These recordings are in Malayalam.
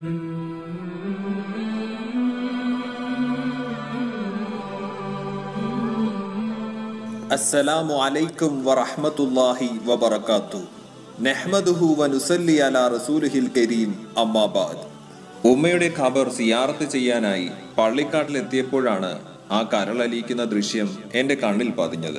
അസ്സലാമു അലൈക്കും വറഹ്മത്തുള്ളാഹി വബറകാത്തു നെഹ്മദുഹു വനുസല്ലി അലാ റസൂലുഹിൽ കരീം അമ്മാബാദ് ഉമ്മയുടെ ഖബർ സിയാറത്ത് ചെയ്യാനായി പള്ളിക്കാട്ടിലെത്തിയപ്പോഴാണ് ആ കരളലിയിക്കുന്ന ദൃശ്യം എന്റെ കണ്ണിൽ പതിഞ്ഞത്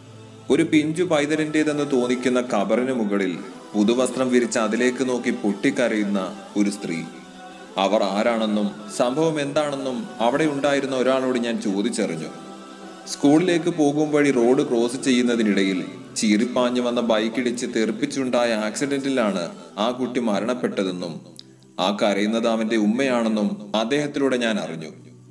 ഒരു പിഞ്ചു പൈതലിൻ്റെതെന്ന് തോന്നിക്കുന്ന ഖബറിന് മുകളിൽ പുതുവസ്ത്രം വിരിച്ച് അതിലേക്ക് നോക്കി പൊട്ടിക്കരയുന്ന ഒരു സ്ത്രീ അവർ ആരാണെന്നും സംഭവം എന്താണെന്നും അവിടെ ഉണ്ടായിരുന്ന ഒരാളോട് ഞാൻ ചോദിച്ചറിഞ്ഞു സ്കൂളിലേക്ക് പോകും വഴി റോഡ് ക്രോസ് ചെയ്യുന്നതിനിടയിൽ ചീറിപ്പാഞ്ഞു വന്ന ബൈക്കിടിച്ച് തെറിപ്പിച്ചുണ്ടായ ആക്സിഡന്റിലാണ് ആ കുട്ടി മരണപ്പെട്ടതെന്നും ആ കരയുന്നത് അവന്റെ ഉമ്മയാണെന്നും അദ്ദേഹത്തിലൂടെ ഞാൻ അറിഞ്ഞു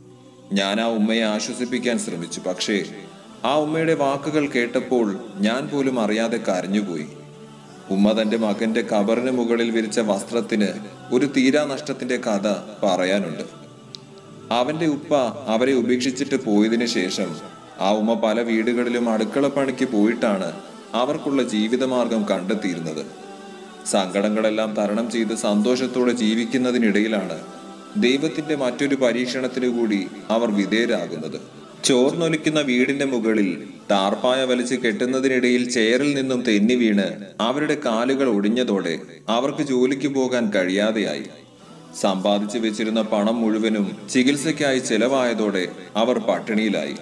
ഞാൻ ആ ഉമ്മയെ ആശ്വസിപ്പിക്കാൻ ശ്രമിച്ചു പക്ഷേ ആ ഉമ്മയുടെ വാക്കുകൾ കേട്ടപ്പോൾ ഞാൻ പോലും അറിയാതെ കരഞ്ഞുപോയി ഉമ്മ തന്റെ മകന്റെ കബറിന് മുകളിൽ വിരിച്ച വസ്ത്രത്തിന് ഒരു തീരാനഷ്ടത്തിന്റെ കഥ പറയാനുണ്ട് അവന്റെ ഉപ്പ അവരെ ഉപേക്ഷിച്ചിട്ട് പോയതിനു ശേഷം ആ ഉമ്മ പല വീടുകളിലും അടുക്കള പണിക്ക് പോയിട്ടാണ് അവർക്കുള്ള ജീവിതമാർഗം കണ്ടെത്തിയിരുന്നത് സങ്കടങ്ങളെല്ലാം തരണം ചെയ്ത് സന്തോഷത്തോടെ ജീവിക്കുന്നതിനിടയിലാണ് ദൈവത്തിന്റെ മറ്റൊരു പരീക്ഷണത്തിനു കൂടി അവർ വിധേയരാകുന്നത് ചോർന്നൊലിക്കുന്ന വീടിന്റെ മുകളിൽ ടാർപ്പായ വലിച്ച് കെട്ടുന്നതിനിടയിൽ ചെയറിൽ നിന്നും തെന്നി വീണ് അവരുടെ കാലുകൾ ഒടിഞ്ഞതോടെ അവർക്ക് ജോലിക്ക് പോകാൻ കഴിയാതെയായി സമ്പാദിച്ചു വെച്ചിരുന്ന പണം മുഴുവനും ചികിത്സയ്ക്കായി ചെലവായതോടെ അവർ പട്ടിണിയിലായി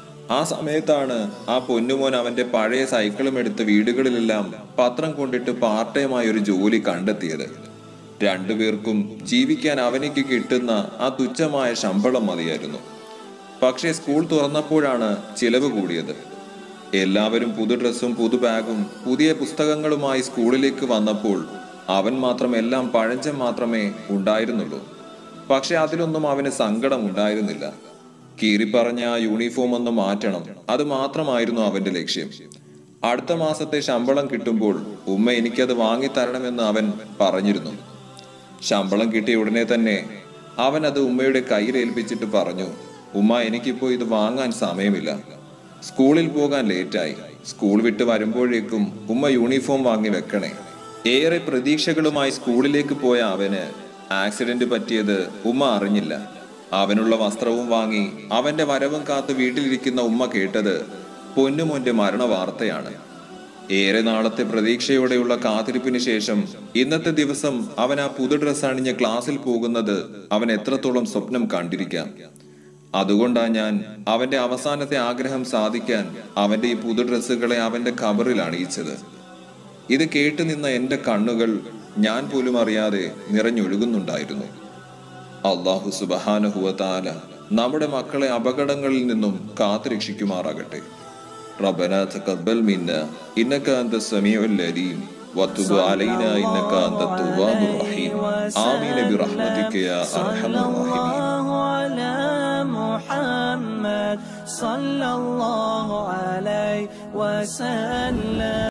ആ സമയത്താണ് ആ പൊന്നുമോൻ അവന്റെ പഴയ സൈക്കിളും എടുത്ത് വീടുകളിലെല്ലാം പത്രം കൊണ്ടിട്ട് പാർട്ട് ടൈമായി ഒരു ജോലി കണ്ടെത്തിയത് രണ്ടുപേർക്കും ജീവിക്കാൻ അവനിക്ക് കിട്ടുന്ന ആ തുച്ഛമായ ശമ്പളം മതിയായിരുന്നു പക്ഷേ സ്കൂൾ തുറന്നപ്പോഴാണ് ചിലവ് കൂടിയത് എല്ലാവരും പുതു ഡ്രസ്സും പുതു ബാഗും പുതിയ പുസ്തകങ്ങളുമായി സ്കൂളിലേക്ക് വന്നപ്പോൾ അവൻ മാത്രം എല്ലാം പഴഞ്ചം മാത്രമേ ഉണ്ടായിരുന്നുള്ളൂ പക്ഷെ അതിലൊന്നും അവന് സങ്കടം ഉണ്ടായിരുന്നില്ല കീറിപ്പറഞ്ഞ ആ യൂണിഫോം ഒന്ന് മാറ്റണം അത് മാത്രമായിരുന്നു അവന്റെ ലക്ഷ്യം അടുത്ത മാസത്തെ ശമ്പളം കിട്ടുമ്പോൾ ഉമ്മ എനിക്കത് വാങ്ങിത്തരണമെന്ന് അവൻ പറഞ്ഞിരുന്നു ശമ്പളം കിട്ടിയ ഉടനെ തന്നെ അവൻ അത് ഉമ്മയുടെ കയ്യിൽ ഏൽപ്പിച്ചിട്ട് പറഞ്ഞു ഉമ്മ എനിക്കിപ്പോ ഇത് വാങ്ങാൻ സമയമില്ല സ്കൂളിൽ പോകാൻ ലേറ്റായി സ്കൂൾ വിട്ട് വരുമ്പോഴേക്കും ഉമ്മ യൂണിഫോം വാങ്ങി വെക്കണേ ഏറെ പ്രതീക്ഷകളുമായി സ്കൂളിലേക്ക് പോയ അവന് ആക്സിഡന്റ് പറ്റിയത് ഉമ്മ അറിഞ്ഞില്ല അവനുള്ള വസ്ത്രവും വാങ്ങി അവന്റെ വരവും കാത്ത് വീട്ടിലിരിക്കുന്ന ഉമ്മ കേട്ടത് പൊന്നുമോന്റെ മരണ വാർത്തയാണ് ഏറെ നാളത്തെ പ്രതീക്ഷയോടെയുള്ള കാത്തിരിപ്പിന് ശേഷം ഇന്നത്തെ ദിവസം അവൻ ആ പുതു ഡ്രസ് അണിഞ്ഞ് ക്ലാസ്സിൽ പോകുന്നത് അവൻ എത്രത്തോളം സ്വപ്നം കണ്ടിരിക്കാം അതുകൊണ്ടാ ഞാൻ അവന്റെ അവസാനത്തെ ആഗ്രഹം സാധിക്കാൻ അവന്റെ ഈ പുതു ഡ്രസ്സുകളെ അവന്റെ ഖബറിൽ അണിയിച്ചത് ഇത് കേട്ടു നിന്ന എന്റെ കണ്ണുകൾ ഞാൻ പോലും അറിയാതെ നിറഞ്ഞൊഴുകുന്നുണ്ടായിരുന്നു അള്ളാഹു സുബഹാനുഹുവതാല നമ്മുടെ മക്കളെ അപകടങ്ങളിൽ നിന്നും കാത്തുരക്ഷിക്കുമാറാകട്ടെ ربنا تقبل منا إنك أنت السميع العليم وتب علينا إنك أنت التواب الرحيم آمين برحمتك يا أرحم الراحمين الله على محمد صلى الله عليه وسلم